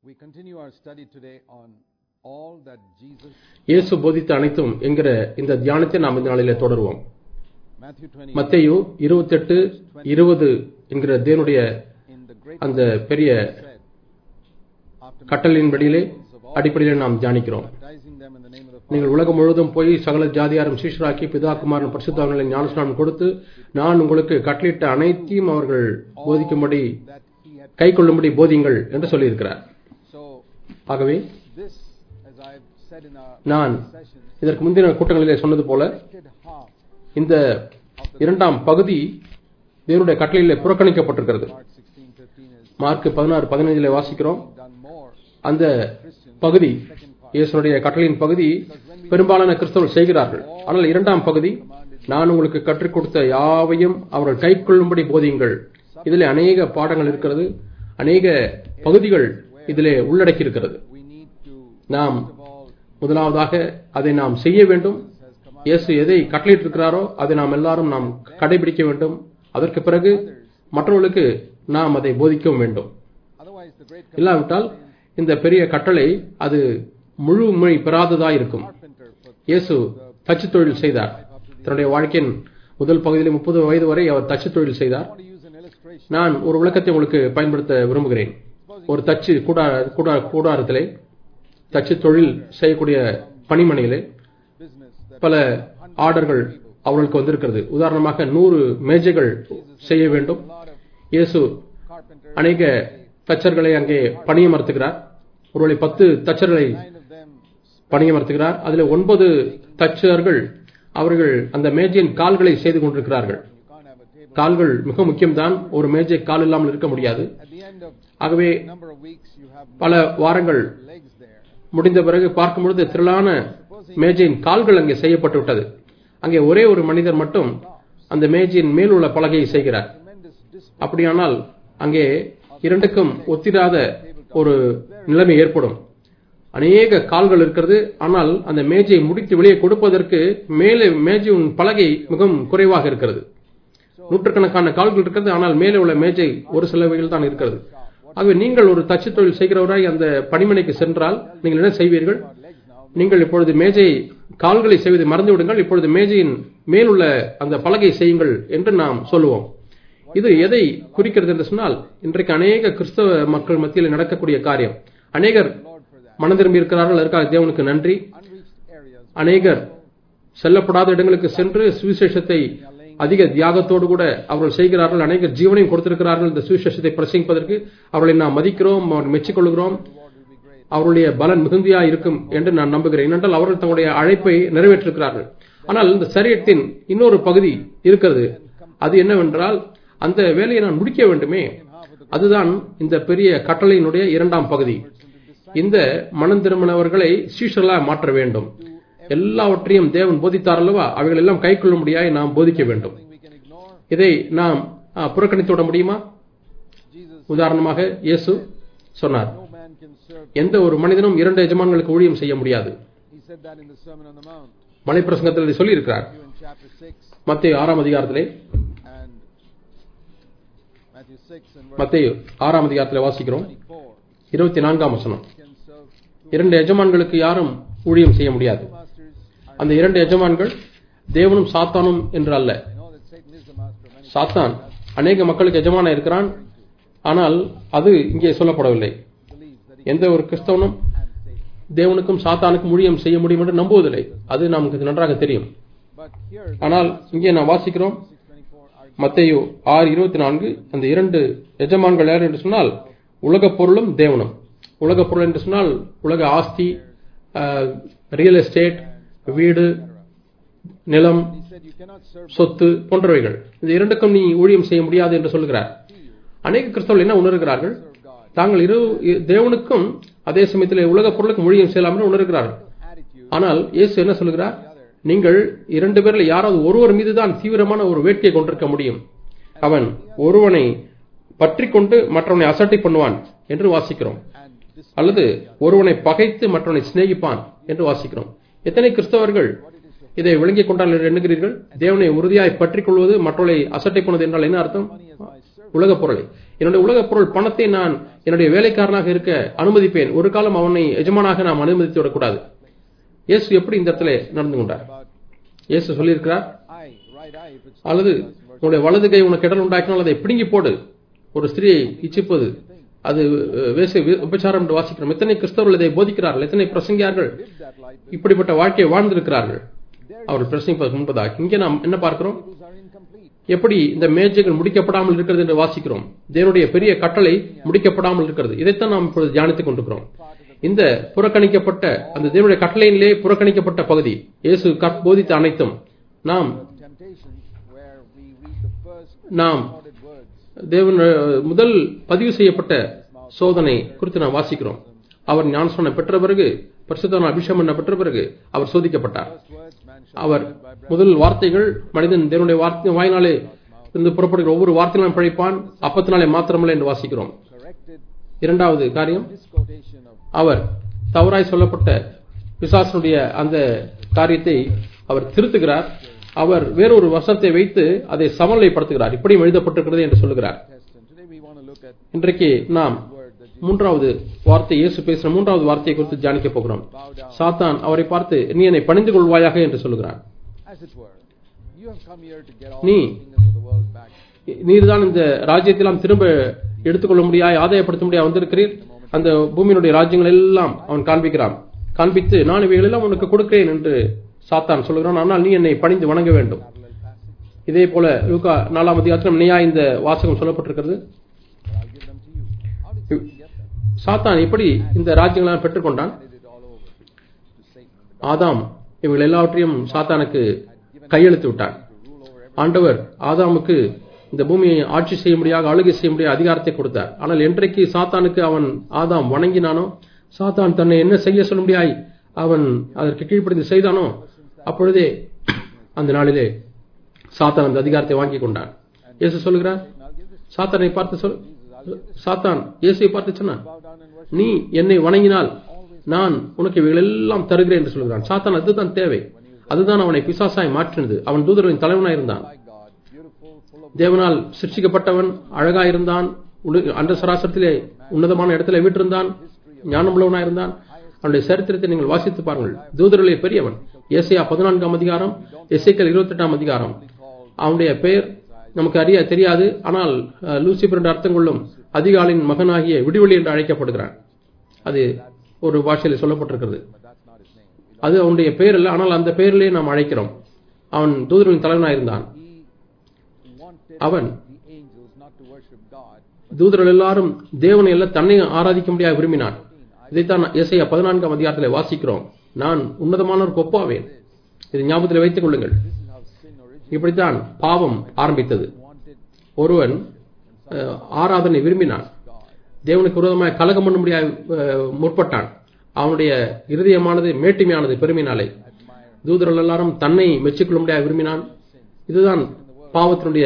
We continue our study today on all that Jesus, இயேசு போதித்த அனைத்தும் என்கிற இந்த தியானத்தை நாம் இந்த நாளிலே தொடருவோம் Matthew 20, மத்தேயு இருபத்தெட்டு இருபது என்கிற தேவனுடைய in the great அந்த பெரிய said, after கட்டளையின் படியிலே அடிப்படையிலே நாம் தியானிக்கிறோம் baptizing them in the name of the Father, நீங்கள் உலகம் முழுவதும் போய் சகல ஜாதியாரும் சீஷராக்கி பிதாகுமாரன் பரிசுத்தாவங்களை ஞானஸ்நானம் கொடுத்து நான் உங்களுக்கு கட்டளையிட்ட அனைத்தையும் அவர்கள் போதிக்கும்படி that he had. கை கொள்ளும்படி போதியுங்கள் என்று சொல்லியிருக்கிறார் So ஆகவே this, as I've said in our நான் sessions, இதற்கு முந்தின கூட்டங்களிலே சொன்னது போல second half இந்த இரண்டாம் பகுதி தேவனுடைய கட்டளையிலே புறக்கணிக்கப்பட்டிருக்கிறது Mark 16, 15 is மார்க் பதினாறு பதினைஞ்சிலே வாசிக்கிறோம் done more அந்த பகுதி இயேசுடைய கட்டளையின் பகுதி பெரும்பாலான கிறிஸ்தவர்கள் செய்கிறார்கள் ஆனால் இரண்டாம் பகுதி நான் உங்களுக்கு கற்றுக் கொடுத்த யாவையும் அவர்கள் கைக்கொள்ளும்படி போதியுங்கள் இதிலே அநேக பாடங்கள் இருக்கிறது அநேக பகுதிகள் இதிலே உள்ளடக்கி இருக்கிறது we need to நாம் of all முதலாவதாக அதை நாம் செய்ய வேண்டும் has come இயேசு எதை கட்டளையிட்டிருக்கிறாரோ அதை நாம் எல்லாரும் நாம் கடைபிடிக்க வேண்டும் அதற்கு பிறகு மற்றவர்களுக்கு நாம் அதை போதிக்கவும் வேண்டும் otherwise the great இல்லாவிட்டால் இந்த பெரிய கட்டளை அது முழுமை பெறாததா இருக்கும் carpenter for இயேசு தச்சு தொழில் செய்தார் தன்னுடைய வாழ்க்கையின் முதல் பகுதியில் முப்பது வயது வரை அவர் தச்சு தொழில் செய்தார் I want to use an illustration நான் ஒரு விளக்கத்தை உங்களுக்கு பயன்படுத்த விரும்புகிறேன் ஒரு தச்சு கூடா கூடா கூடாரத்திலே தச்சு தொழில் செய்யக்கூடிய பணிமனையிலே business that பல ஆர்டர்கள் அவர்களுக்கு வந்திருக்கிறது உதாரணமாக நூறு மேஜைகள் செய்ய வேண்டும் a lot of இயேசு carpenters அநேக தச்சர்களை அங்கே பணியமர்த்துகிறார் ஒருவேளை பத்து தச்சர்களை nine of them பணியமர்த்துகிறார் அதில் ஒன்பது தச்சர்கள் அவர்கள் அந்த மேஜையின் கால்களை செய்து கொண்டிருக்கிறார்கள் you can't have a table கால்கள் மிக முக்கியம்தான் ஒரு மேஜை கால் இல்லாமல் இருக்க முடியாது at the end of ஆகவே number of weeks you have பல வாரங்கள் legs there முடிந்த பிறகு பார்க்கும் பொழுது திரளான மேஜையின் கால்கள் அங்கே செய்யப்பட்டு விட்டது அங்கே ஒரே ஒரு மனிதர் மட்டும் அந்த மேஜையின் மேல் உள்ள பலகையை செய்கிறார் tremendous dis- அப்படியானால் அங்கே இரண்டுக்கும் ஒத்திராத ஒரு நிலைமை ஏற்படும் அநேக கால்கள் இருக்கிறது ஆனால் அந்த மேஜையை முடித்து வெளியே கொடுப்பதற்கு மேலே மேஜையின் பலகை மிகவும் குறைவாக இருக்கிறது நூற்றுக்கணக்கான கால்கள் இருக்கிறது ஆனால் மேலே உள்ள மேஜை ஒரு சில வகையில் தான் இருக்கிறது ஆகவே நீங்கள் ஒரு தச்சு தொழில் செய்கிறவராய் அந்த பணிமனைக்கு சென்றால் நீங்கள் என்ன செய்வீர்கள் legs now நீங்கள் இப்பொழுது மேஜை கால்களை செய்வதை மறந்து விடுங்கள் இப்பொழுது மேஜையின் மேலுள்ள அந்த பலகை செய்யுங்கள் என்று நாம் சொல்லுவோம் இது எதை குறிக்கிறது என்று சொன்னால் இன்றைக்கு அநேக கிறிஸ்தவ மக்கள் மத்தியில் நடக்கக்கூடிய காரியம் அநேகர் Lord for that மனம் திரும்பி இருக்கிறார்கள் அதற்காக தேவனுக்கு நன்றி unreached areas அநேகர் செல்லப்படாத இடங்களுக்கு சென்று சுவிசேஷத்தை அதிக தியாகத்தோடு கூட அவர்கள் செய்கிறார்கள் அநேகர் ஜீவனையும் கொடுத்திருக்கிறார்கள் இந்த சுவிசேஷத்தை பிரசங்கிப்பதற்கு அவர்களை நாம் மதிக்கிறோம் அவர்கள் மெச்சிக்கொள்கிறோம் reward will be great அவருடைய பலன் மிகுந்தியா இருக்கும் என்று நான் நம்புகிறேன் ஏனென்றால் அவர்கள் தங்களுடைய அழைப்பை நிறைவேற்றிருக்கிறார்கள் ஆனால் இந்த சரீரத்தின் இன்னொரு பகுதி இருக்கிறது அது என்னவென்றால் அந்த வேலையை நான் முடிக்க வேண்டுமே அதுதான் இந்த பெரிய கட்டளையினுடைய இரண்டாம் பகுதி இந்த மனம் திரும்பினவர்களை சீஷர்களாக மாற்ற வேண்டும் எல்லாவற்றையும் தேவன் போதித்தார் அல்லவா அவைகள் எல்லாம் கை கொள்ளும்படியாய் நாம் போதிக்க வேண்டும் we can ignore இதை நாம் ஆ, புறக்கணித்து விட முடியுமா Jesus உதாரணமாக இயேசு சொன்னார் no man can serve எந்த ஒரு மனிதனும் இரண்டு எஜமான்களுக்கு ஊழியம் செய்ய முடியாது he said that in the sermon on the mount மலை பிரசங்கத்தில் இதை சொல்லியிருக்கிறார் you in chapter 6 மத்திய ஆறாம் அதிகாரத்திலே and Matthew 6 and verse மத்திய ஆறாம் அதிகாரத்திலே வாசிக்கிறோம் 24 இருபத்தி நான்காம் வசனம் can serve two இரண்டு எஜமான்களுக்கு யாரும் ஊழியம் செய்ய முடியாது masters are அந்த இரண்டு எஜமான்கள் தேவனும் சாத்தானும் என்று அல்ல I know that Satan is the master of many சாத்தான் அநேக மக்களுக்கு எஜமான இருக்கிறான் ஆனால் அது இங்கே சொல்லப்படவில்லை believes that he எந்த ஒரு கிறிஸ்தவனும் and Satan தேவனுக்கும் சாத்தானுக்கும் ஊழியம் செய்ய முடியும் என்று நம்புவதில்லை அது நமக்கு நன்றாக தெரியும் but here ஆனால் இங்கே நாம் வாசிக்கிறோம் 624 are மத்தேயு ஆறு இருபத்தி நான்கு அந்த இரண்டு எஜமான்கள் யார் என்று சொன்னால் உலகப் பொருளும் தேவனும் உலகப் பொருள் என்று சொன்னால் உலக ஆஸ்தி ரியல் எஸ்டேட் வீடு நிலம் he said you cannot serve சொத்து போன்றவைகள் இந்த இரண்டுக்கும் நீ ஊழியம் செய்ய முடியாது என்று சொல்கிறார் அநேக கிறிஸ்தவர்கள் என்ன உணர்கிறார்கள் serve God தாங்கள் இரு தேவனுக்கும் அதே சமயத்தில் உலகப் பொருளுக்கும் ஊழியம் செய்யலாம் என்று உணர்கிறார்கள் attitude ஆனால் இயேசு என்ன சொல்கிறார் நீங்கள் இரண்டு பேரில் யாராவது ஒருவர் மீது தான் தீவிரமான ஒரு வேட்கையை கொண்டிருக்க முடியும் அவன் ஒருவனை பற்றி கொண்டு மற்றவனை அசட்டை பண்ணுவான் என்று வாசிக்கிறோம் and this அல்லது ஒருவனை பகைத்து மற்றவனை சிநேகிப்பான் என்று வாசிக்கிறோம் எத்தனை கிறிஸ்தவர்கள் இதை விளங்கிக் கொண்டால் என்று எண்ணுகிறீர்கள் தேவனை உறுதியாய் பற்றிக் கொள்வது மற்றவர்களை அசட்டை பண்ணுவது என்றால் என்ன அர்த்தம் money as my servant உலகப் பொருளை என்னுடைய உலகப் பொருள் பணத்தை நான் என்னுடைய வேலைக்காரனாக இருக்க அனுமதிப்பேன் ஒரு காலம் அவனை எஜமானாக நாம் அனுமதித்து விடக்கூடாது இயேசு எப்படி இந்த இடத்துல நடந்து கொண்டார் About இயேசு சொல்லியிருக்கிறார் eye, right eye, if it's அல்லது உன்னுடைய வலது கை உனக்கு இடல் உண்டாக்கினால் அதை பிடுங்கி போடு ஒரு ஸ்திரியை இச்சிப்பது அது அஹ், வேச வி- விபச்சாரம் என்று வாசிக்கிறோம் எத்தனை கிறிஸ்தவர்கள் இதை போதிக்கிறார்கள் எத்தனை பிரசங்கியார்கள் live that life, இப்படிப்பட்ட வாழ்க்கையை வாழ்ந்திருக்கிறார்கள் அவர்கள் பிரசங்கிப்பதற்கு முன்பதாக இங்கே நாம் என்ன பார்க்கிறோம் those are incomplete. எப்படி இந்த மேஜைகள் முடிக்கப்படாமல் இருக்கிறது என்று வாசிக்கிறோம் தேவனுடைய பெரிய கட்டளை முடிக்கப்படாமல் இருக்கிறது இதைத்தான் நாம் இப்பொழுது தியானித்துக் கொண்டிருக்கிறோம் இந்த புறக்கணிக்கப்பட்ட அந்த தேவனுடைய கட்டளையிலே புறக்கணிக்கப்பட்ட பகுதி இயேசு கற்- போதித்த அனைத்தும் நாம் Temptation, where we read the first நாம் recorded words. தேவன் அஹ், முதல் பதிவு செய்யப்பட்ட சோதனை குறித்து நாம் வாசிக்கிறோம் அவர் ஞானஸ்நானம் பெற்ற பிறகு பரிசுத்தவான் அபிஷேகம் பண்ண பெற்ற பிறகு அவர் சோதிக்கப்பட்டார் First words, man shall our live by bread. முதல் வார்த்தைகள் மனிதன் தேவனுடைய வார்த்தை வாய்னாலே இருந்து புறப்படுகிற ஒவ்வொரு வார்த்தையிலும் பிழைப்பான் அப்பத்தினாலே மாத்திரமல்ல என்று வாசிக்கிறோம் Corrected இரண்டாவது காரியம் misquotation of அவர் தவறாய் சொல்லப்பட்ட பிசாசனுடைய அந்த காரியத்தை அவர் திருத்துகிறார் அவர் வேறொரு வசனத்தை வைத்து அதை சமநிலைப்படுத்துகிறார் இப்படியும் எழுதப்பட்டிருக்கிறது என்று சொல்லுகிறார் test. And today we want to look at இன்றைக்கு நாம் word that மூன்றாவது வார்த்தை இயேசு பேசுகிற மூன்றாவது வார்த்தையை குறித்து தியானிக்க போகிறோம் bow down. சாத்தான் அவரை பார்த்து நீ என்னை பணிந்து கொள்வாயாக என்று சொல்லுகிறான் As it were, you have come here to get all நீ the kingdoms of the world back. நீர்தான் இந்த ராஜ்யத்தெல்லாம் திரும்ப எடுத்துக்கொள்ள முடியாய் ஆதாயப்படுத்த முடியாது வந்திருக்கிறீர் அந்த பூமியினுடைய ராஜ்யங்கள் எல்லாம் அவன் காண்பிக்கிறான் காண்பித்து நான் இவைகள் எல்லாம் உனக்கு கொடுக்கிறேன் என்று சாத்தான் சொல்லுகிறான் ஆனால் நீ என்னை பணிந்து வணங்க வேண்டும் Parallel passage. இதே போல லூக்கா நாலாம் அதிகாரத்திலும் நீயா இந்த வாசகம் சொல்லப்பட்டிருக்கிறது But I'll give them to you. How did Satan get them? சாத்தான் எப்படி இந்த ராஜ்யங்களை பெற்றுக்கொண்டான் Handed it all over to Satan. ஆதாம் இவர்கள் எல்லாவற்றையும் சாத்தானுக்கு கையெழுத்து விட்டான் To rule over everything. ஆண்டவர் ஆதாமுக்கு இந்த பூமியை ஆட்சி செய்ய முடியாத ஆளுகை செய்ய முடியாத அதிகாரத்தை கொடுத்தார் ஆனால் என்றைக்கு சாத்தானுக்கு அவன் ஆதாம் வணங்கினானோ சாத்தான் தன்னை என்ன செய்ய சொல்ல முடியாய் அவன் அதற்கு கீழ்ப்படிந்து செய்தானோ அப்பொழுதே அந்த நாளிலே சாத்தான் அந்த அதிகாரத்தை வாங்கி கொண்டான் இயேசு சொல்லுகிறார் And I'll give this சாத்தானை பார்த்து சொல் சாத்தான் இயேசுவை பார்த்து சொன்னான் bow down and worship. நீ என்னை வணங்கினால் நான் உனக்கு இவைகள் எல்லாம் தருகிறேன் என்று சொல்கிறான் சாத்தான் அதுதான் தேவை அதுதான் அவனை பிசாசாய் மாற்றினது அவன் தூதர்களின் தலைவனாய் இருந்தான் By God, beautiful, full of தேவனால் சிருஷ்டிக்கப்பட்டவன் அழகாயிருந்தான் உலக- அந்த சராசரத்திலே உன்னதமான இடத்துல வீற்றிருந்தான் ஞானமுள்ளவனாய் இருந்தான் அவனுடைய சரித்திரத்தை நீங்கள் வாசித்து பாருங்கள் தூதர்களே பெரியவன் ஏசையா பதினான்காம் அதிகாரம் எசேக்கல் இருபத்தி எட்டாம் அதிகாரம் அவனுடைய பெயர் நமக்கு அறிய தெரியாது ஆனால் அஹ், லூசிபர் என்று அர்த்தம் கொள்ளும் அதிகாலின் மகனாகிய விடுவெளி என்று அழைக்கப்படுகிறான் அது ஒரு பாஷையில் சொல்லப்பட்டிருக்கிறது but that's not his name. அது அவனுடைய பெயர் அல்ல ஆனால் அந்த பெயரிலே நாம் அழைக்கிறோம் அவன் தூதர்களின் தலைவனாயிருந்தான் He wanted அவன் the angels not to worship God. தூதர்கள் எல்லாரும் தேவனை எல்லாம் தன்னை ஆராதிக்க முடியாது விரும்பினான் இதைத்தான் இசையா பதினான்காம் அதிகாரத்தில் வாசிக்கிறோம் நான் உன்னதமானவருக்கு ஒப்பாவேன் இது ஞாபகத்தில் வைத்துக் கொள்ளுங்கள் This is how sin originated. இப்படித்தான் பாவம் ஆரம்பித்தது Wanted ஒருவன் அஹ், ஆராதனை விரும்பினான் God. தேவனுக்கு விரோதமாக கலகம் பண்ண முடியாது அஹ், முற்பட்டான் அவனுடைய இருதயமானது மேட்டிமையானது பெருமினாலே Admire தூதர்கள் எல்லாரும் தன்னை மெச்சிக்கொள்ள முடியாது விரும்பினான் இதுதான் பாவத்தினுடைய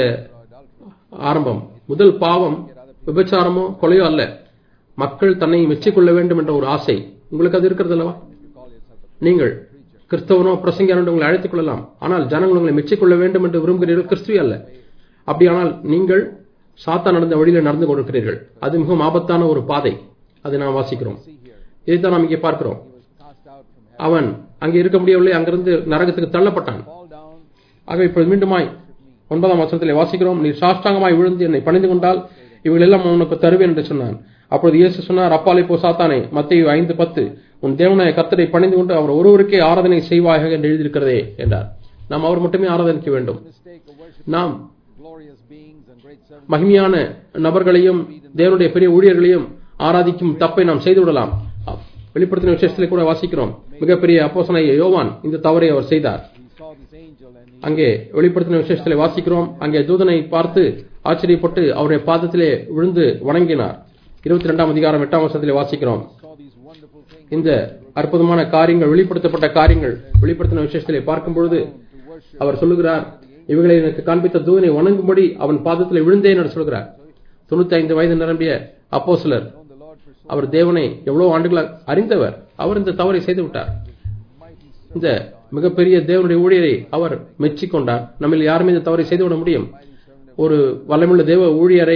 ஆரம்பம் முதல் பாவம் விபச்சாரமோ கொலையோ அல்ல மக்கள் தன்னை மெச்சிக்கொள்ள வேண்டும் என்ற ஒரு ஆசை உங்களுக்கு அது இருக்கிறது அல்லவா you call yourself a நீங்கள் கிறிஸ்தவனோ பிரசங்கியானோ என்று உங்களை அழைத்துக் கொள்ளலாம் ஆனால் ஜனங்கள் உங்களை மெச்சிக்கொள்ள வேண்டும் என்று விரும்புகிறீர்கள் கிறிஸ்துவ அல்ல அப்படியானால் நீங்கள் சாத்தா நடந்த வழியில் நடந்து கொண்டிருக்கிறீர்கள் அது மிகவும் ஆபத்தான ஒரு பாதை அதை நாம் வாசிக்கிறோம் see here. இதைத்தான் நாம் இங்கே பார்க்கிறோம் He was cast out from heaven. அவன் அங்கே இருக்க முடியவில்லை அங்கிருந்து நரகத்துக்கு தள்ளப்பட்டான் Fall down. ஆகவே இப்பொழுது மீண்டுமாய் ஒன்பதாம் வசனத்திலே வாசிக்கிறோம் நீ சாஷ்டாங்கமாய் விழுந்து என்னை பணிந்து கொண்டால் இவைகள் எல்லாம் உனக்கு தருவேன் என்று சொன்னான் அப்பொழுது இயேசு சொன்னார் அப்பாலே போ சாத்தானே மத்தேயு ஐந்து பத்து உன் தேவனாய கர்த்தரை பணிந்து கொண்டு அவர் ஒருவருக்கே ஆராதனை செய்வாயாக என்று எழுதியிருக்கிறதே என்றார் நாம் அவர் மட்டுமே ஆராதனிக்க வேண்டும் Mistake of worship நாம் glorious beings and great servants. மகிமையான நபர்களையும் தேவனுடைய பெரிய ஊழியர்களையும் ஆராதிக்கும் தப்பை நாம் செய்து விடலாம் வெளிப்படுத்தின விசேஷத்திலே கூட வாசிக்கிறோம் மிகப்பெரிய அப்போசனாகிய யோவான் இந்த தவறை அவர் செய்தார் He saw this angel and he அங்கே வெளிப்படுத்தின விசேஷத்திலே வாசிக்கிறோம் அங்கே தூதனை பார்த்து ஆச்சரியப்பட்டு அவருடைய பாதத்திலே விழுந்து வணங்கினார் இருபத்தி ரெண்டாம் அதிகாரம் எட்டாம் வருஷத்திலே வாசிக்கிறோம் saw these wonderful things இந்த அற்புதமான காரியங்கள் வெளிப்படுத்தப்பட்ட காரியங்கள் வெளிப்படுத்தின விசேஷத்திலே பார்க்கும் பொழுது to worship. அவர் சொல்லுகிறார் இவைகளை எனக்கு காண்பித்த தூதனை வணங்கும்படி அவன் பாதத்தில் விழுந்தேன் என்று சொல்கிறார் தொண்ணூத்தி ஐந்து வயது நிரம்பிய அப்போ சிலர் Known the Lord for so அவர் தேவனை எவ்வளவு ஆண்டுகளாக அறிந்தவர் அவர் இந்த தவறை செய்து விட்டார் mighty இந்த மிகப்பெரிய தேவனுடைய ஊழியரை அவர் மெச்சிக்கொண்டார் நம்மில் யாருமே இந்த தவறை செய்துவிட முடியும் mighty servant of ஒரு வல்லமுள்ள தேவ ஊழியரை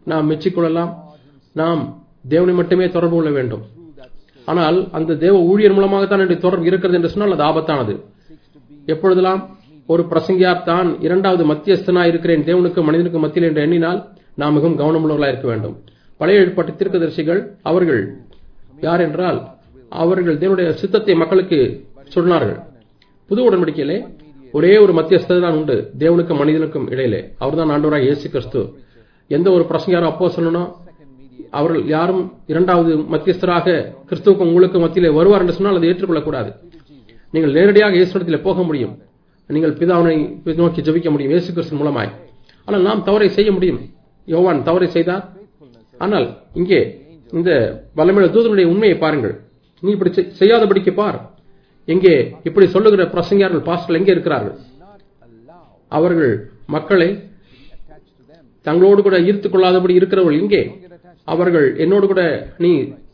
நாம் மெச்சிக்கொள்ளலாம் நாம் தேவனை மட்டுமே தொடர்பு கொள்ள வேண்டும் ஆனால் அந்த தேவ ஊழியர் மூலமாகத்தான் என்னுடைய தொடர்பு இருக்கிறது என்று சொன்னால் அது ஆபத்தானது எப்பொழுதெல்லாம் ஒரு பிரசங்கியார் தான் இரண்டாவது மத்தியஸ்தனாய் இருக்கிறேன் தேவனுக்கு மனிதனுக்கு மத்தியில் என்று எண்ணினால் நாம் மிகவும் கவனமுள்ளவர்களாக இருக்க வேண்டும் பழைய ஏற்பாட்டு தீர்க்கதரிசிகள் அவர்கள் யார் என்றால் அவர்கள் தேவனுடைய சித்தத்தை மக்களுக்கு சொன்னார்கள் புது உடன்படிக்கையிலே ஒரே ஒரு மத்தியஸ்தர் தான் உண்டு தேவனுக்கும் மனிதனுக்கும் இடையிலே அவர்தான் ஆண்டவராக இயேசு கிறிஸ்து எந்த ஒரு பிரசங்கியாரோ அப்போ சொல்லணும் அவர்கள் யாரும் இரண்டாவது மத்தியஸ்தராக கிறிஸ்துவுக்கும் உங்களுக்கு மத்தியிலே வருவார் என்று சொன்னால் அதை ஏற்றுக்கொள்ளக்கூடாது நீங்கள் நேரடியாக இயேசுடத்தில் போக முடியும் நீங்கள் பிதாவினை நோக்கி ஜெபிக்க முடியும் இயேசு கிறிஸ்து மூலமாய் ஆனால் நாம் தவறை செய்ய முடியும் யோவான் தவறை செய்தார் ஆனால் இங்கே இந்த வல்லமையுள்ள தூதனுடைய உண்மையை பாருங்கள் நீ இப்படி செய்- செய்யாதபடிக்கு பார் எங்கே இப்படி சொல்லுகிற பிரசங்கியார்கள் பாஸ்டர்கள் எங்கே இருக்கிறார்கள் not allow அவர்கள் மக்களை attached to them. தங்களோடு கூட ஈர்த்துக் கொள்ளாதபடி இருக்கிறவர்கள் இங்கே அவர்கள் என்னோடு கூட நீ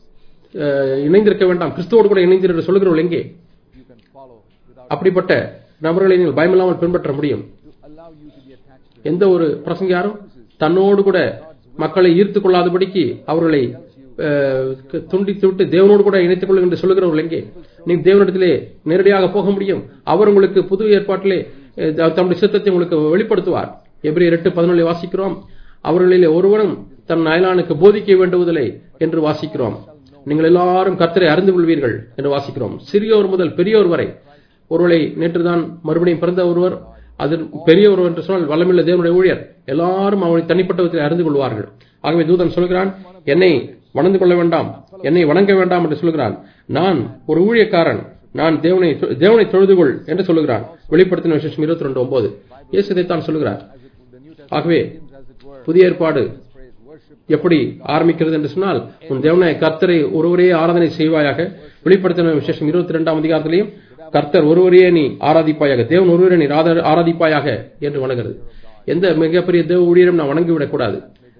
அஹ், இணைந்திருக்க வேண்டாம் கிறிஸ்துவோடு கூட இணைந்திரு என்று சொல்லுகிறவர்கள் எங்கே You can follow without அப்படிப்பட்ட நபர்களை நீங்கள் பயமில்லாமல் பின்பற்ற முடியும் to allow you to be attached to. எந்த ஒரு பிரசங்கியாரும் தன்னோடு கூட மக்களை ஈர்த்துக் கொள்ளாதபடிக்கு அவர்களை அஹ், துண்டித்து விட்டு தேவனோடு கூட இணைத்துக் கொள்ளுங்கள் என்று சொல்லுகிறவர்கள் எங்கே நீ தேவனிடத்திலே நேரடியாக போக முடியும் அவர் உங்களுக்கு புது ஏற்பாட்டிலே அஹ், தம்முடைய சித்தத்தை உங்களுக்கு வெளிப்படுத்துவார் எபிரேயர் எட்டு பதினொன்றில் வாசிக்கிறோம் அவர்களிலே ஒருவரும் தன் அயலானுக்கு போதிக்க வேண்டுவதில்லை என்று வாசிக்கிறோம் நீங்கள் எல்லாரும் கர்த்தரை அறிந்து கொள்வீர்கள் என்று வாசிக்கிறோம் சிறியோர் முதல் பெரியோர் வரை ஒருவரை நேற்றுதான் மறுபடியும் பிறந்த ஒருவர் அது பெரியவர் என்று சொன்னால் வல்லமில்ல தேவனுடைய ஊழியர் எல்லாரும் அவனை தனிப்பட்ட விதத்தில் அறிந்து கொள்வார்கள் ஆகவே தூதன் சொல்கிறான் என்னை வணந்து கொள்ள வேண்டாம் என்னை வணங்க வேண்டாம் என்று சொல்கிறான் நான் ஒரு ஊழியக்காரன் நான் தேவனை தேவனை தொழுதுகொள் என்று சொல்லுகிறான் வெளிப்படுத்தின விசேஷம் இருபத்தி ரெண்டு ஒன்பது இயேசு இதைத்தான் சொல்கிறார் ஆகவே As it were, புதிய ஏற்பாடு phrase worship எப்படி ஆரம்பிக்கிறது என்று சொன்னால் உன் தேவனை கர்த்தரை ஒருவரே ஆராதனை செய்வாயாக வெளிப்படுத்தின விசேஷம் இருபத்தி ரெண்டாம் அதிகாரத்திலையும் கர்த்தர் ஒருவரையே நீ ஆராதிப்பாயாக தேவன் ஒருவரே நீ ஆரா- ஆராதிப்பாயாக என்று வணங்குகிறது எந்த மிகப்பெரிய தேவ ஊழியரும் நான் வணங்கிவிடக் கூடாது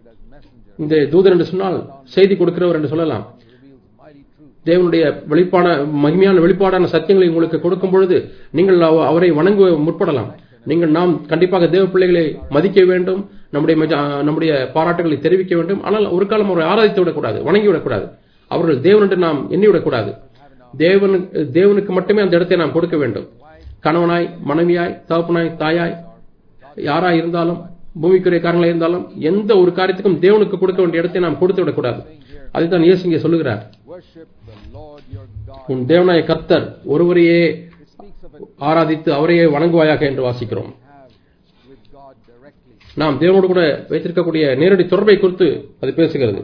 இந்த தூதன் என்று சொன்னால் செய்தி கொடுக்கிறவர் என்று சொல்லலாம் reveals mighty truth. தேவனுடைய வெளிப்பாட மகிமையான வெளிப்பாடான சத்தியங்களை உங்களுக்கு கொடுக்கும் பொழுது நீங்கள் அவ- அவரை வணங்க முற்படலாம் நீங்கள் நாம் கண்டிப்பாக தேவ பிள்ளைகளை மதிக்க வேண்டும் நம்முடைய மெஜ- நம்முடைய பாராட்டுகளை தெரிவிக்க வேண்டும் ஆனால் ஒரு காலம் அவரை ஆராதித்து விடக்கூடாது வணங்கி விடக்கூடாது அவர்கள் தேவன் என்று நாம் எண்ணி விடக்கூடாது தேவனு தேவனுக்கு மட்டுமே அந்த இடத்தை நாம் கொடுக்க வேண்டும் கணவனாய் மனைவியாய் தகப்பனாய் தாயாய் யாராய் இருந்தாலும் பூமிக்குரிய காரணங்களாக இருந்தாலும் எந்த ஒரு காரியத்துக்கும் தேவனுக்கு கொடுக்க வேண்டிய இடத்தை நாம் கொடுத்து விடக்கூடாது அதைத்தான் இயேசு இங்கே சொல்லுகிறார் Worship the Lord your God. உன் தேவனாய கர்த்தர் ஒருவரையே It speaks of a ஆராதித்து அவரையே வணங்குவாயாக என்று வாசிக்கிறோம் have with God directly. நாம் தேவனோடு கூட வைத்திருக்கக்கூடிய நேரடி தொடர்பை குறித்து அது பேசுகிறது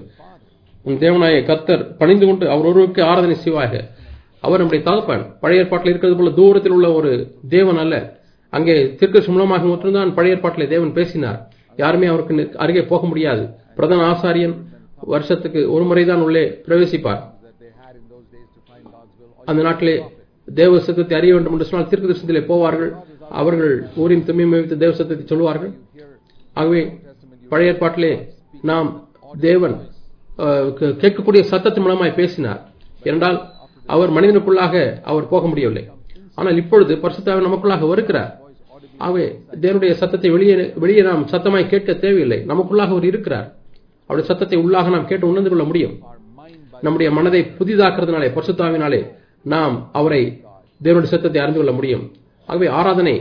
உன் தேவனாய கர்த்தர் பணிந்து கொண்டு அவர் ஒருவருக்கு ஆராதனை செய்வாக அவர் நம்முடைய தகப்பன் பழைய ஏற்பாட்டில் இருக்கிறது போல தூரத்தில் உள்ள ஒரு தேவன் அல்ல அங்கே திருக்கசு மூலமாக மட்டும்தான் பழைய ஏற்பாட்டில் தேவன் பேசினார் யாருமே அவருக்கு நெ- அருகே போக முடியாது பிரதான ஆசாரியன் வருஷத்துக்கு ஒரு முறைதான் உள்ளே பிரவேசிப்பார் That they had in those days to find God's will. Or அந்த நாட்டிலே தேவ சத்தத்தை அறிய வேண்டும் என்று சொன்னால் தீர்க்க தரிசனத்திலே போவார்கள் அவர்கள் ஊரின் தும்மியை வைத்து தேவ சத்தத்தை சொல்வார்கள் here, ஆகவே பழைய ஏற்பாட்டிலே நாம் தேவன் அஹ், கே- கேட்கக்கூடிய சத்தத்தின் மூலமாய் பேசினார் என்றால் அவர் மனிதனுக்குள்ளாக அவர் போக முடியவில்லை ஆனால் இப்பொழுது பரிசுத்தாவின் நமக்குள்ளாக வருகிறார் ஆகவே தேவனுடைய சத்தத்தை வெளியே வெளியே நாம் சத்தமாய் கேட்க தேவையில்லை நமக்குள்ளாக அவர் இருக்கிறார் அவருடைய சத்தத்தை உள்ளாக நாம் கேட்டு உணர்ந்து கொள்ள முடியும் our mind by நம்முடைய மனதை புதிதாக்குறதுனாலே பரிசுத்தாவினாலே நாம் அவரை தேவனுடைய சத்தத்தை அறிந்து கொள்ள முடியும் ஆகவே ஆராதனை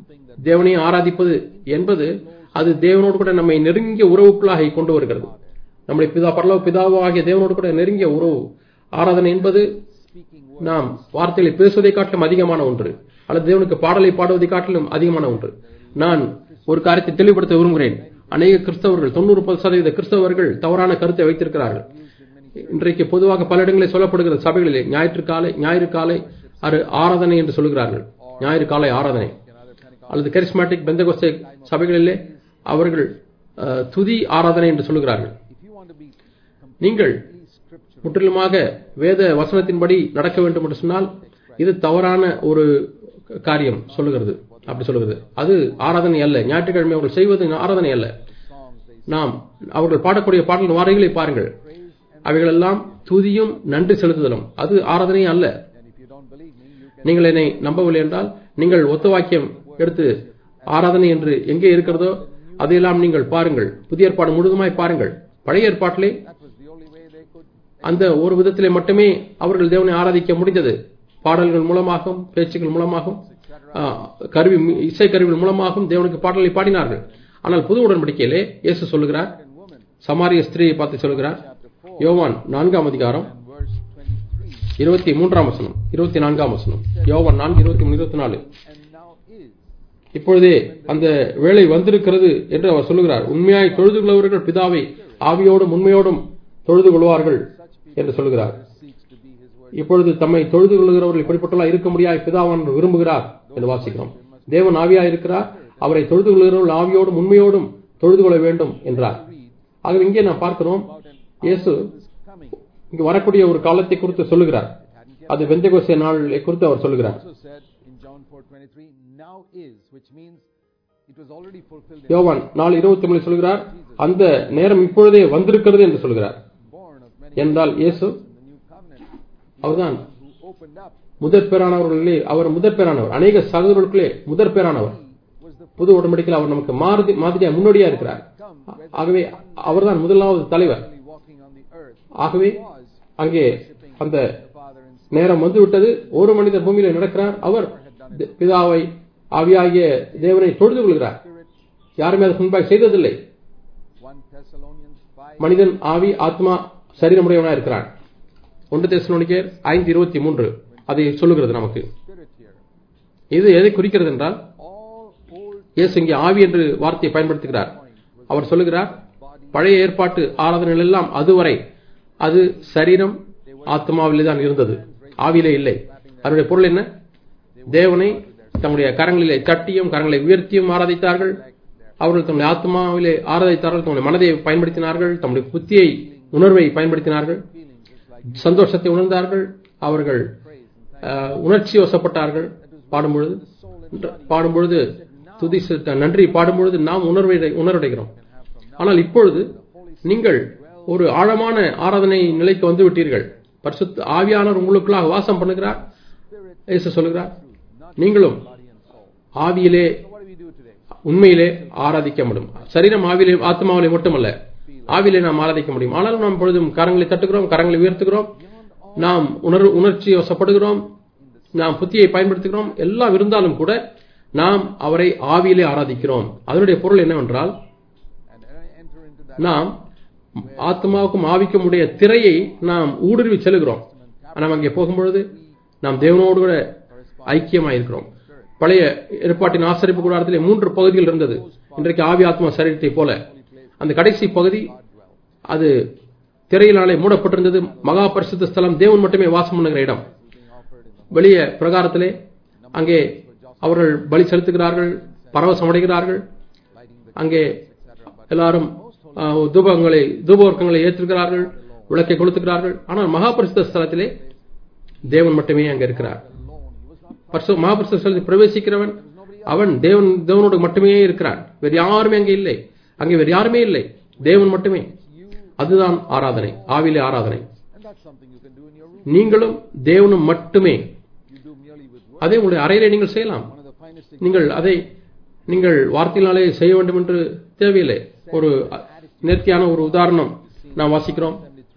தேவனை ஆராதிப்பது என்பது அது தேவனோடு கூட நம்மை நெருங்கிய உறவுக்குள்ளாக கொண்டு வருகிறது நம்முடைய பிதா பரலோக பிதாவாகிய தேவனோடு கூட நெருங்கிய உறவு ஆராதனை என்பது speaking நாம் வார்த்தைகளை பேசுவதை காட்டிலும் அதிகமான ஒன்று அல்லது தேவனுக்கு பாடலை பாடுவதை காட்டிலும் அதிகமான ஒன்று நான் ஒரு காரியத்தை தெளிவுபடுத்த விரும்புகிறேன் அநேக கிறிஸ்தவர்கள் தொண்ணூறு சதவீத கிறிஸ்தவர்கள் தவறான கருத்தை வைத்திருக்கிறார்கள் இன்றைக்கு பொதுவாக பல இடங்களில் சொல்லப்படுகிற சபைகளிலே ஞாயிற்று காலை ஞாயிறு காலை அது ஆராதனை என்று சொல்கிறார்கள் ஞாயிறு காலை ஆராதனை அல்லது கரிஸ்மாட்டிக் பெந்தகோஸ்தே சபைகளிலே அவர்கள் அஹ், துதி ஆராதனை என்று சொல்கிறார்கள் if you want to be நீங்கள் completely scriptural, முற்றிலுமாக வேத வசனத்தின்படி நடக்க வேண்டும் என்று சொன்னால் இது தவறான ஒரு காரியம் சொல்லுகிறது அப்படி சொல்லுகிறது அது ஆராதனை அல்ல ஞாயிற்றுக்கிழமை அவர்கள் செய்வது ஆராதனை அல்ல songs they நாம் அவர்கள் பாடக்கூடிய பாடல் வாரைகளை பாருங்கள் அவைகளெல்லாம் துதியும் நன்றி செலுத்துதலும் அது ஆராதனை அல்ல and if you don't believe me, you can நீங்கள் என்னை நம்பவில்லை என்றால் நீங்கள் ஒத்த வாக்கியம் எடுத்து ஆராதனை என்று எங்கே இருக்கிறதோ அதையெல்லாம் நீங்கள் பாருங்கள் புதிய ஏற்பாடு முழுதுமாய் பாருங்கள் பழைய ஏற்பாட்டிலே that was the only way they could. அந்த ஒரு விதத்திலே மட்டுமே அவர்கள் தேவனை ஆராதிக்க முடிந்தது பாடல்கள் மூலமாகவும் பேச்சுக்கள் மூலமாகவும் ஆ, கருவி இசை கருவிகள் மூலமாகவும் தேவனுக்கு பாடலை பாடினார்கள் ஆனால் புது உடன்படிக்கையிலே இயேசு சொல்லுகிறார் And woman, சமாரிய ஸ்திரியை பார்த்து சொல்லுகிறார் chapter 4 யோவான் நான்காம் அதிகாரம் and verse 23, இருபத்தி மூன்றாம் வசனம் இருபத்தி நான்காம் வசனம் யோவான் நான்கு இருபத்தி மூணு இருபத்தி நாலு and now is. இப்பொழுதே அந்த வேலை வந்திருக்கிறது என்று அவர் சொல்லுகிறார் உண்மையாய் தொழுது கொள்பவர்கள் பிதாவை ஆவியோடும் உண்மையோடும் தொழுது கொள்வார்கள் என்று சொல்லுகிறார் seeks to be his word. இப்பொழுது தம்மை தொழுது கொள்கிறவர்கள் இப்படிப்பட்டலாம் இருக்க முடியாய் பிதாவான் விரும்புகிறார் என்று வாசிக்கிறோம் தேவன் ஆவியாய் இருக்கிறார் அவரை தொழுது கொள்கிறவர்கள் ஆவியோடும் உண்மையோடும் தொழுது கொள்ள வேண்டும் என்றார் ஆகவே இங்கே நாம் பார்க்கிறோம் இயேசு is coming. இங்கு வரக்கூடிய ஒரு காலத்தை குறித்து சொல்லுகிறார் அது வெந்தகோசே நாளை குறித்து அவர் சொல்லுகிறார் Also said in John 4:23, now is, which means it was already fulfilled. யோவான் நாலு இருபத்தி மூணு சொல்கிறார் அந்த நேரம் இப்பொழுதே வந்திருக்கிறது என்று சொல்கிறார் born of many என்றால் இயேசு in the new covenant. அவர்தான் Who opened up முதற் பேரானவர்களே அவர் முதற் பேரானவர் அநேக சகோதரர்களுக்குள்ளே முதற் பேரானவர் was the புது உடன்படிக்கையில் அவர் நமக்கு மாறுதி மாதிரியா முன்னோடியா இருக்கிறார் come where ஆகவே அவர்தான் முதலாவது தலைவர் only walking on the earth ஆகவே was அங்கே அந்த the Father in நேரம் வந்து விட்டது ஒரு மனிதர் பூமியில நடக்கிறார் அவர் தி- பிதாவை ஆவியாகிய தேவனை தொழுது கொள்கிறார் spirit. யாருமே அது முன்பாக செய்ததில்லை 1 Thessalonians 5 மனிதன் ஆவி ஆத்மா சரீரமுடையவனா இருக்கிறான் ஒன்று தெசலோனிக்கேயர் ஐந்து இருபத்தி மூன்று அதை சொல்லுகிறது நமக்கு spirit here. இது எதை குறிக்கிறது என்றால் All old இயேசு இங்கே ஆவி என்று வார்த்தையை பயன்படுத்துகிறார் அவர் சொல்லுகிறார் பழைய ஏற்பாட்டு ஆராதனைகள் எல்லாம் அதுவரை அது சரீரம் ஆத்மாவிலே தான் இருந்தது ஆவியிலே இல்லை அதனுடைய பொருள் என்ன தேவனை தம்முடைய கரங்களிலே தட்டியும் கரங்களை உயர்த்தியும் ஆராதித்தார்கள் அவர்கள் தம்முடைய ஆத்மாவிலே ஆராதித்தார்கள் தம்முடைய மனதை பயன்படுத்தினார்கள் தம்முடைய புத்தியை உணர்வை பயன்படுத்தினார்கள் feelings just like சந்தோஷத்தை உணர்ந்தார்கள் அவர்கள் அஹ், உணர்ச்சி வசப்பட்டார்கள் பாடும்பொழுது பாடும்பொழுது துதி செலுத்த- நன்றி பாடும்பொழுது நாம் உணர்வை உணர்வடைகிறோம் ஆனால் இப்பொழுது நீங்கள் ஒரு ஆழமான ஆராதனை நிலைக்கு வந்து விட்டீர்கள் பரிசுத்த ஆவியானவர் உங்களுக்குள்ளாக வாசம் பண்ணுகிறார் இயேசு சொல்லுகிறார் நீங்களும் body and soul. ஆவியிலே So what do we do today? உண்மையிலே ஆராதிக்க முடியும் சரீரம் ஆவிலே ஆத்மாவிலே மட்டுமல்ல ஆவிலே நாம் ஆராதிக்க முடியும் ஆனாலும் நாம் பொழுதும் கரங்களை தட்டுகிறோம் கரங்களை உயர்த்துகிறோம் நாம் உணர்வு உணர்ச்சி வசப்படுகிறோம் நாம் புத்தியை பயன்படுத்துகிறோம் எல்லாம் இருந்தாலும் கூட நாம் அவரை ஆவியிலே ஆராதிக்கிறோம் அதனுடைய பொருள் என்னவென்றால் And uh, enter into that நாம் ஆத்மாவுக்கும் ஆவிக்கும் உடைய திரையை நாம் ஊடுருவி செல்கிறோம் நாம் அங்கே போகும்பொழுது நாம் தேவனோடு கூட ஐக்கியமாயிருக்கிறோம் பழைய ஏற்பாட்டின் ஆசரிப்பு கூடாரத்திலே மூன்று பகுதிகள் இருந்தது இன்றைக்கு ஆவி ஆத்மா சரீரத்தை போல அந்த கடைசி பகுதி அது திரையினாலே மூடப்பட்டிருந்தது மகா பரிசுத்த ஸ்தலம் தேவன் மட்டுமே வாசம் பண்ணுகிற இடம் வெளிய பிரகாரத்திலே அங்கே அவர்கள் பலி செலுத்துகிறார்கள் பரவசம் அடைகிறார்கள் அங்கே எல்லாரும் ஆ, தூபங்களை தூபவர்க்கங்களை ஏற்றுகிறார்கள் விளக்கை கொளுத்துகிறார்கள் ஆனால் மகா பரிசுத்த ஸ்தலத்திலே தேவன் மட்டுமே அங்கே இருக்கிறார் பரிசு மகாபரிசுத்த ஸ்தலத்தில் பிரவேசிக்கிறவன் அவன் தேவன் தேவனோடு மட்டுமே இருக்கிறான் வேறு யாருமே அங்கே இல்லை அங்கே வேறு யாருமே இல்லை தேவன் மட்டுமே அதுதான் ஆராதனை ஆவிலே ஆராதனை And that's something you can do in your room. நீங்களும் தேவனும் மட்டுமே You do merely with words. அதே உங்களுடைய அறையிலே நீங்கள் செய்யலாம் One of the finest நீங்கள் அதை நீங்கள் வார்த்தையினாலே செய்ய வேண்டும் என்று தேவையில்லை ஒரு அ- நேர்த்தியான ஒரு உதாரணம் நாம் வாசிக்கிறோம்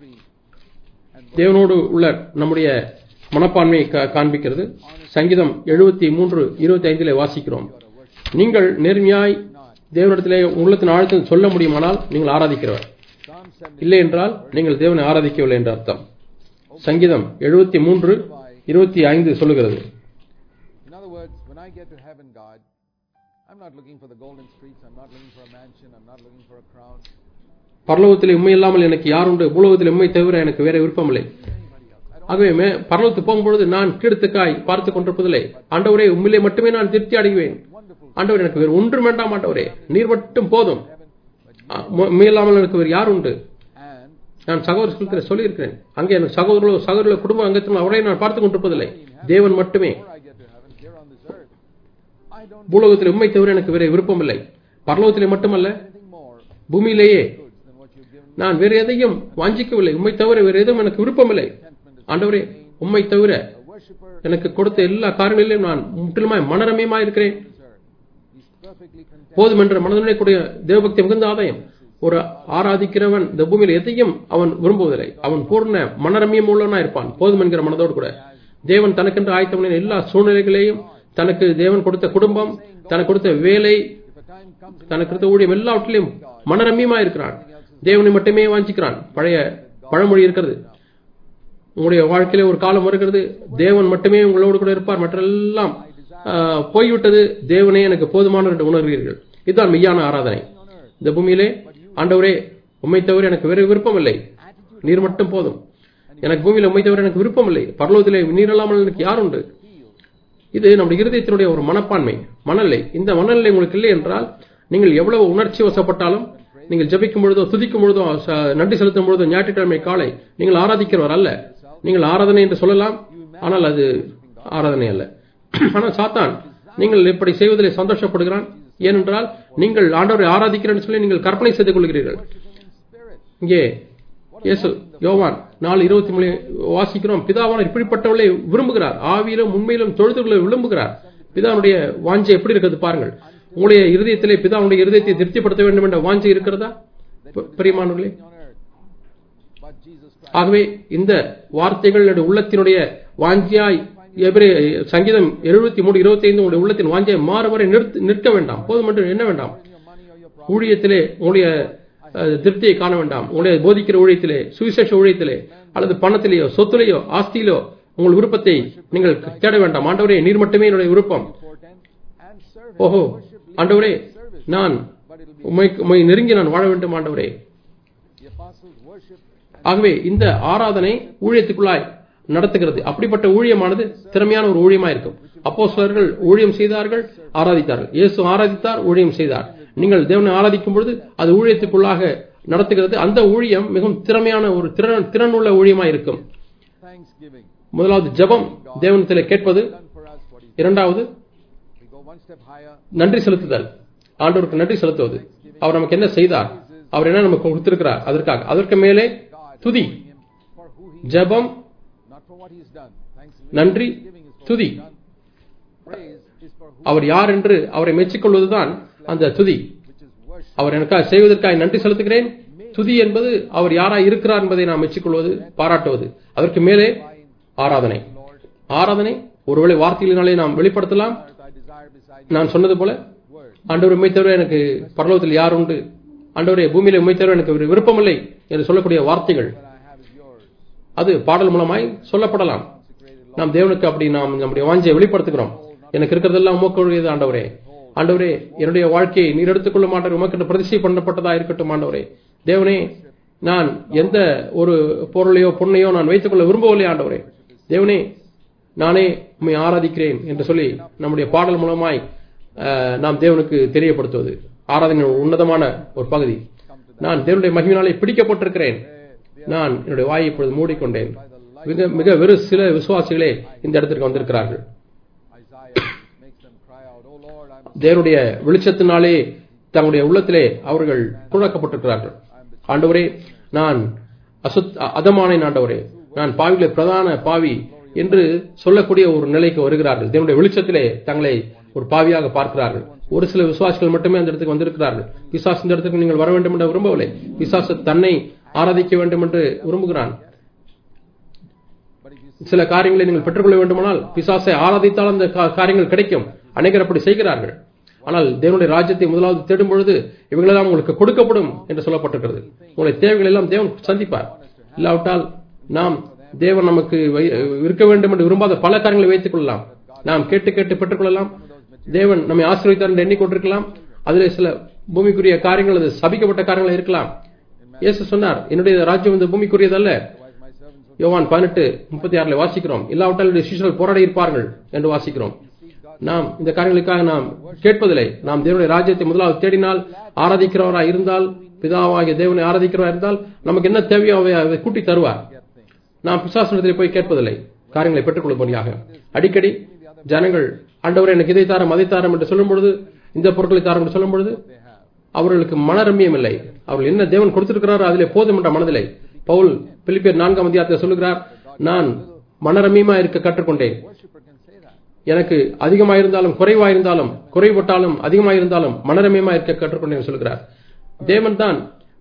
73 தேவனோடு உள்ள நம்முடைய மனப்பான்மையை கா- காண்பிக்கிறது சங்கீதம் எழுபத்தி மூன்று இருபத்தி ஐந்திலே வாசிக்கிறோம் நீங்கள் நேர்மையாய் தேவனிடத்திலே உள்ளத்தின் ஆழத்தில் சொல்ல முடியுமானால் நீங்கள் ஆராதிக்கிறவர் Psalm 70 இல்லை என்றால் நீங்கள் தேவனை ஆராதிக்கவில்லை என்ற அர்த்தம் சங்கீதம் எழுபத்தி மூன்று இருபத்தி ஐந்து சொல்லுகிறது In other words, when I get to heaven, God, I'm not looking for the golden streets, I'm not looking for a mansion, I'm not looking for a crown. பரலோகத்திலே உண்மை இல்லாமல் எனக்கு யாருண்டு பூலோகத்தில் உண்மை தவிர எனக்கு வேற விருப்பமில்லை ஆகவே மே- பரலோகத்துக்கு போகும்பொழுது நான் கீழ்த்துக்காய் பார்த்து கொண்டிருப்பதில்லை ஆண்டவரே உண்மையிலே மட்டுமே நான் திருப்தி அடைவேன் ஆண்டவர் எனக்கு வேறு ஒன்றும் வேண்டாம் ஆண்டவரே நீர் மட்டும் போதும் ஆ, உண்மை- உண்மை இல்லாமல் எனக்கு வேறு யார் உண்டு And நான் சகோதரத்தில் சொல்லியிருக்கிறேன் அங்கே எனக்கு சகோதரர்களோ சகோதரர்களோ குடும்ப அங்கத்தினோ அவரை நான் பார்த்து கொண்டிருப்பதில்லை தேவன் மட்டுமே before I get to heaven, here on this earth, I don't பூலோகத்தில் உண்மை தவிர எனக்கு வேற விருப்பமில்லை பரலோகத்திலே மட்டுமல்ல do anything more பூமியிலேயே goods than what you've given me. நான் வேறு எதையும் வாஞ்சிக்கவில்லை உண்மை தவிர வேறு எதுவும் எனக்கு விருப்பமில்லை ஆண்டவரே உண்மை தவிர A worshipper on எனக்கு கொடுத்த எல்லா காரியங்களிலும் நான் முற்றிலுமாய் மனரமியமாய் இருக்கிறேன் this earth, he's perfectly content. போதும் என்ற மனதிலே கூடிய தேவபக்தி மிகுந்த ஆதாயம் ஒரு ஆராதிக்கிறவன் இந்த பூமியில எதையும் அவன் விரும்புவதில்லை அவன் பூர்ண மனரமியம் உள்ளவனா இருப்பான் போதும் என்கிற மனதோடு கூட தேவன் தனக்கென்று ஆயத்தமான எல்லா சூழ்நிலைகளையும் தனக்கு தேவன் கொடுத்த குடும்பம் தனக்கு கொடுத்த வேலை If a time comes in தனக்கு கொடுத்த ஊழியம் எல்லாவற்றிலும் மனரமியமா இருக்கிறான் தேவனை மட்டுமே வாஞ்சிக்கிறான் பழைய பழமொழி இருக்கிறது உங்களுடைய வாழ்க்கையில ஒரு காலம் வருகிறது தேவன் மட்டுமே உங்களோடு கூட இருப்பார் மற்றெல்லாம் ஆஹ், போய்விட்டது தேவனே எனக்கு போதுமானவர் என்று உணர்கிறீர்கள் இதுதான் மெய்யான ஆராதனை on earth, இந்த பூமியிலே ஆண்டவரே உம்மை தவிர எனக்கு வேறு விருப்பம் இல்லை நீர் மட்டும் போதும் எனக்கு பூமியில உம்மை தவிர எனக்கு விருப்பம் இல்லை பரலோகத்திலே நீர் இல்லாமல் எனக்கு யார் உண்டு இது நம்முடைய இருதயத்தினுடைய ஒரு மனப்பான்மை மனநிலை இந்த மனநிலை உங்களுக்கு இல்லை என்றால் நீங்கள் எவ்வளவு உணர்ச்சி வசப்பட்டாலும் நீங்கள் ஜெபிக்கும் பொழுதோ துதிக்கும் பொழுதோ ச- நன்றி செலுத்தும் பொழுதோ ஞாயிற்றுக்கிழமை காலை நீங்கள் ஆராதிக்கிறவர் அல்ல நீங்கள் ஆராதனை என்று சொல்லலாம் ஆனால் அது ஆராதனை அல்ல ஆனால் சாத்தான் நீங்கள் இப்படி செய்வதிலே சந்தோஷப்படுகிறான் ஏனென்றால் நீங்கள் ஆண்டவரை ஆராதிக்கிறேன்னு சொல்லி நீங்கள் கற்பனை செய்து கொள்கிறீர்கள் இங்கே இயேசு யோவான் நாலு இருபத்தி மூணு வாசிக்கிறோம் பிதாவான இப்படிப்பட்டவளை விரும்புகிறார் ஆவியிலும் உண்மையிலும் தொழுதுகளை விரும்புகிறார் பிதாவுடைய வாஞ்சை எப்படி இருக்கிறது பாருங்கள் உங்களுடைய இருதயத்திலே பிதாவுடைய இருதயத்தை திருப்திப்படுத்த வேண்டும் என்ற வாஞ்சை இருக்கிறதா பெ- பிரியமானவர்களே on earth, but Jesus Christ. ஆகவே இந்த வார்த்தைகள் என்னுடைய உள்ளத்தினுடைய வாஞ்சியாய் எபிரே சங்கீதம் எழுபத்தி மூணு இருபத்தி ஐந்து உங்களுடைய உள்ளத்தின் வாஞ்சியை மாறு வரை நிறுத்த நிற்க வேண்டாம் போதும் என்று என்ன வேண்டாம் In your money or your problem, ஊழியத்திலே உங்களுடைய அஹ், திருப்தியை காண வேண்டாம் உங்களுடைய போதிக்கிற ஊழியத்திலே சுவிசேஷ ஊழியத்திலே அல்லது பணத்திலேயோ சொத்துலேயோ ஆஸ்தியிலோ உங்கள் விருப்பத்தை நீங்கள் தேட வேண்டாம் ஆண்டவரே நீர் மட்டுமே என்னுடைய விருப்பம் portent, and serve Him. ஓஹோ Worship leads ஆண்டவரே to service, நான் but it will be உம்மை உம்மை நெருங்கி நான் வாழ வேண்டும் ஆண்டவரே the apostles worship ஆகவே இந்த ஆராதனை ஊழியத்துக்குள்ளாய் நடத்துகிறது அப்படிப்பட்ட ஊழியமானது திறமையான ஒரு ஊழியமா இருக்கும் அப்போஸ்தலர்கள் ஊழியம் செய்தார்கள் ஆராதித்தார்கள் இயேசு ஆராதித்தார் ஊழியம் செய்தார் நீங்கள் தேவனை ஆராதிக்கும் பொழுது அது ஊழியத்துக்குள்ளாக நடத்துகிறது அந்த ஊழியம் மிகவும் திறமையான ஒரு திறன் திறனுள்ள ஊழியமா இருக்கும் thanksgiving. முதலாவது ஜெபம் தேவனத்திலே கேட்பது Done for us what He இரண்டாவது We go one step higher. நன்றி செலுத்துதல் ஆண்டவருக்கு நன்றி செலுத்துவது அவர் நமக்கு என்ன செய்தார் அவர் என்ன நமக்கு கொடுத்திருக்கிறார் அதற்காக அதற்கு மேலே God துதி honoring Him for who He ஜெபம் not for what He's done. Thanks. நன்றி Giving is for துதி what He's done. Praise is for who அவர் யார் என்று அவரை மெச்சிக்கொள்வதுதான் அந்த துதி which is worship. அவர் எனக்காக செய்வதற்காக நன்றி செலுத்துகிறேன் துதி என்பது அவர் யாராய் இருக்கிறார் என்பதை நாம் மெச்சிக்கொள்வது பாராட்டுவது அதற்கு மேலே ஆராதனை Lord, ஆராதனை ஒருவேளை வார்த்தைகளினாலே நாம் வெளிப்படுத்தலாம் earth I desire beside நான் சொன்னது போல word. ஆண்டவர் உண்மை தவிர எனக்கு பரலோகத்தில் யார் உண்டு ஆண்டவரே பூமியில உண்மை தவிர எனக்கு ஒரு விருப்பமில்லை என்று சொல்லக்கூடிய வார்த்தைகள் What I have is yours. அது பாடல் மூலமாய் சொல்லப்படலாம் Consecrated நாம் தேவனுக்கு அப்படி நாம் நம்முடைய வாஞ்சையை வெளிப்படுத்துகிறோம் எனக்கு இருக்கிறதெல்லாம் உமக்குரியது ஆண்டவரே ஆண்டவரே என்னுடைய வாழ்க்கையை நீர் எடுத்துக்கொள்ள மாட்டார் உமக்கு பிரதிஷ்டை பண்ணப்பட்டதா இருக்கட்டும் ஆண்டவரே தேவனே நான் எந்த ஒரு பொருளையோ பொண்ணையோ நான் வைத்துக்கொள்ள விரும்பவில்லை ஆண்டவரே தேவனே நானே உம்மை ஆராதிக்கிறேன் என்று சொல்லி நம்முடைய பாடல் மூலமாய் அஹ், நாம் தேவனுக்கு தெரியப்படுத்துவது ஆராதனை உன்னதமான ஒரு பகுதி நான் தேவனுடைய மகிமையினாலே பிடிக்கப்பட்டிருக்கிறேன் நான் என்னுடைய வாயை இப்பொழுது மூடிக்கொண்டேன் மிக மிக வெறு சில விசுவாசிகளே இந்த இடத்திற்கு வந்திருக்கிறார்கள் Isaiah makes them cry out, Oh Lord, I'm தேவனுடைய வெளிச்சத்தினாலே தங்களுடைய உள்ளத்திலே அவர்கள் துணக்கப்பட்டிருக்கிறார்கள் ஆண்டவரே நான் அசுத் அதமானேன் ஆண்டவரே நான் பாவியிலே பிரதான பாவி என்று சொல்லக்கூடிய ஒரு நிலைக்கு வருகிறார்கள் தேவனுடைய வெளிச்சத்திலே தங்களை ஒரு பாவியாக பார்க்கிறார்கள் ஒரு சில விசுவாசிகள் மட்டுமே அந்த இடத்துக்கு வந்திருக்கிறார்கள் பிசாசு இந்த இடத்துக்கு நீங்கள் வர வேண்டும் என்று விரும்பவில்லை பிசாசு தன்னை ஆராதிக்க வேண்டும் என்று விரும்புகிறான் but if you சில காரியங்களை நீங்கள் பெற்றுக்கொள்ள வேண்டுமானால் பிசாசை ஆராதித்தால் அந்த கா- காரியங்கள் கிடைக்கும் அநேகர் அப்படி செய்கிறார்கள் ஆனால் தேவனுடைய ராஜ்யத்தை முதலாவது தேடும் பொழுது இவைகளெல்லாம் உங்களுக்கு கொடுக்கப்படும் என்று சொல்லப்பட்டிருக்கிறது உங்களுடைய தேவைகள் எல்லாம் தேவன் சந்திப்பார் இல்லாவிட்டால் நாம் தேவன் நமக்கு வை- இருக்க வேண்டும் என்று விரும்பாத பல காரியங்களை வைத்துக் கொள்ளலாம் நாம் கேட்டு கேட்டு பெற்றுக்கொள்ளலாம் தேவன் நம்மை ஆசீர்வதித்தார் என்று எண்ணிக்கொண்டிருக்கலாம் அதிலே சில பூமிக்குரிய காரியங்கள் அது சபிக்கப்பட்ட காரியங்கள் இருக்கலாம் இயேசு சொன்னார் என்னுடைய ராஜ்யம் இந்த பூமிக்குரியதல்ல otherwise my servants will யோவான் பதினெட்டு முப்பத்தி ஆறுல வாசிக்கிறோம் இல்லாவிட்டால் என்னுடைய சிஷ்யர்கள் போராடி இருப்பார்கள் என்று வாசிக்கிறோம் நாம் இந்த காரியங்களுக்காக நாம் கேட்பதில்லை நாம் தேவனுடைய ராஜ்யத்தை முதலாவது தேடினால் ஆராதிக்கிறவரா இருந்தால் பிதாவாகிய தேவனை ஆராதிக்கிறவரா இருந்தால் நமக்கு என்ன தேவையோ அவை அதை கூட்டி தருவார் get things. நாம் பிசாசனத்தில் போய் கேட்பதில்லை காரியங்களை பெற்றுக்கொள்ளும்படியாக அடிக்கடி ஜனங்கள் ஆண்டவரை எனக்கு இதை தாரம் அதை தாரம் என்று சொல்லும் பொழுது இந்த பொருட்களை தாரம் என்று சொல்லும் பொழுது They have. அவர்களுக்கு மனரம்யம் இல்லை அவர்கள் என்ன தேவன் கொடுத்திருக்கிறாரோ அதிலே போதும் என்ற மனதில்லை பவுல் பிலிப்பியர் நான்காம் அதிகாரத்தில் சொல்லுகிறார் நான் மனரம்யமா இருக்க கற்றுக்கொண்டேன் Worshipper can say that. எனக்கு அதிகமாயிருந்தாலும் குறைவாயிருந்தாலும் குறைபட்டாலும் அதிகமாயிருந்தாலும் மனரம்யமா இருக்க கற்றுக்கொண்டேன் சொல்கிறார் தேவன் தான்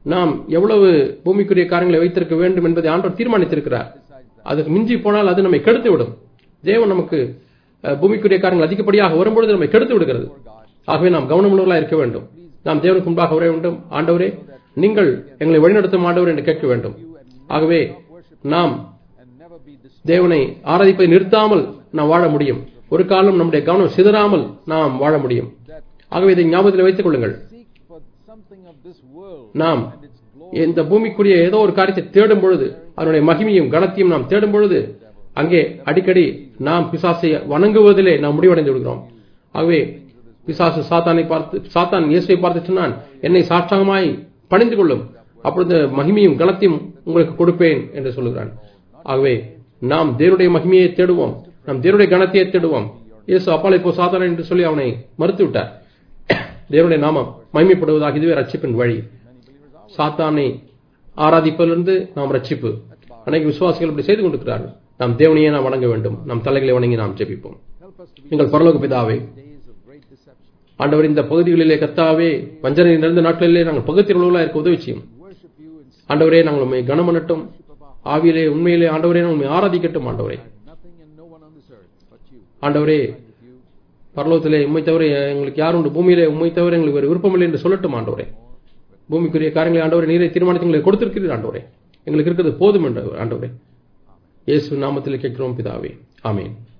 நாம் எவ்வளவு பூமிக்குரிய காரியங்களை வைத்திருக்க வேண்டும் என்பதை ஆண்டவர் தீர்மானித்திருக்கிறார் அதுக்கு மிஞ்சி போனால் அது நம்மை கெடுத்து விடும் தேவன் நமக்கு அஹ், பூமிக்குரிய காரியங்கள் அதிகப்படியாக வரும்பொழுது நம்மை கெடுத்து விடுகிறது ஆகவே நாம் கவனமுள்ளவர்களாக இருக்க வேண்டும் நாம் தேவனுக்கு முன்பாக வர வேண்டும் ஆண்டவரே நீங்கள் எங்களை வழிநடத்தும் ஆண்டவர் என்று கேட்க வேண்டும் ஆகவே நாம் and never be distracted. தேவனை ஆராதிப்பதை நிறுத்தாமல் நாம் வாழ முடியும் ஒரு காலம் நம்முடைய கவனம் சிதறாமல் நாம் வாழ முடியும் ஆகவே இதை ஞாபகத்தில் வைத்துக் கொள்ளுங்கள் Seek for something of this world நாம் and its glory. இந்த பூமிக்குரிய ஏதோ ஒரு காரியத்தை தேடும் பொழுது அதனுடைய மகிமையும் கனத்தையும் நாம் தேடும் பொழுது அங்கே அடிக்கடி நாம் பிசாசை வணங்குவதிலே நாம் முடிவடைந்து விடுகிறோம் ஆகவே பிசாசு சாத்தானை பார்த்து சாத்தான் இயேசுவை பார்த்து சொன்னான் என்னை சாட்சாங்கமாய் பணிந்து கொள்ளும் அப்பொழுது மகிமையும் கனத்தையும் உங்களுக்கு கொடுப்பேன் என்று சொல்லுகிறான் ஆகவே நாம் தேவனுடைய மகிமையை தேடுவோம் நாம் தேவனுடைய கனத்தையே தேடுவோம் இயேசு அப்பாலை போ சாத்தான என்று சொல்லி அவனை மறுத்து விட்டார் தேவனுடைய நாமம் மகிமைப்படுவதாக இதுவே ரட்சிப்பின் வழி சாத்தானை ஆராதிப்பதிலிருந்து நாம் ரட்சிப்பு அநேக விசுவாசிகள் இப்படி செய்து கொண்டிருக்கிறார்கள் நாம் தேவனையே நாம் வணங்க வேண்டும் நம் தலைகளை வணங்கி நாம் ஜெபிப்போம் Help us to be எங்கள் பரலோக பிதாவே days of great deception. ஆண்டவர் இந்த பகுதிகளிலே கத்தாவே வஞ்சனை நிறைந்த நாட்களிலே நாங்கள் பகுத்தில் உள்ளவர்களாக இருக்க உதவி செய்யும் Worship you in ஆண்டவரே நாங்கள் உண்மை கனமனட்டும் ஆவியிலே உண்மையிலே ஆண்டவரே நாங்கள் உண்மை ஆராதிக்கட்டும் ஆண்டவரே nothing and no one on this earth but you. ஆண்டவரே With you, பரலோகத்திலே உண்மை தவிர எங்களுக்கு யாரும் உண்டு பூமியிலே உண்மை தவிர எங்களுக்கு வேறு விருப்பமில்லை என்று சொல்லட்டும் ஆண்டவரே பூமிக்குரிய காரியங்களை ஆண்டவரே நீரை தீர்மானித்து எங்களுக்கு கொடுத்திருக்கிறீர் ஆண்டவரே எங்களுக்கு இருக்கிறது போதும் என்று ஆண்டவரே இயேசு நாமத்தில் கேட்கிறோம் பிதாவே ஆமென்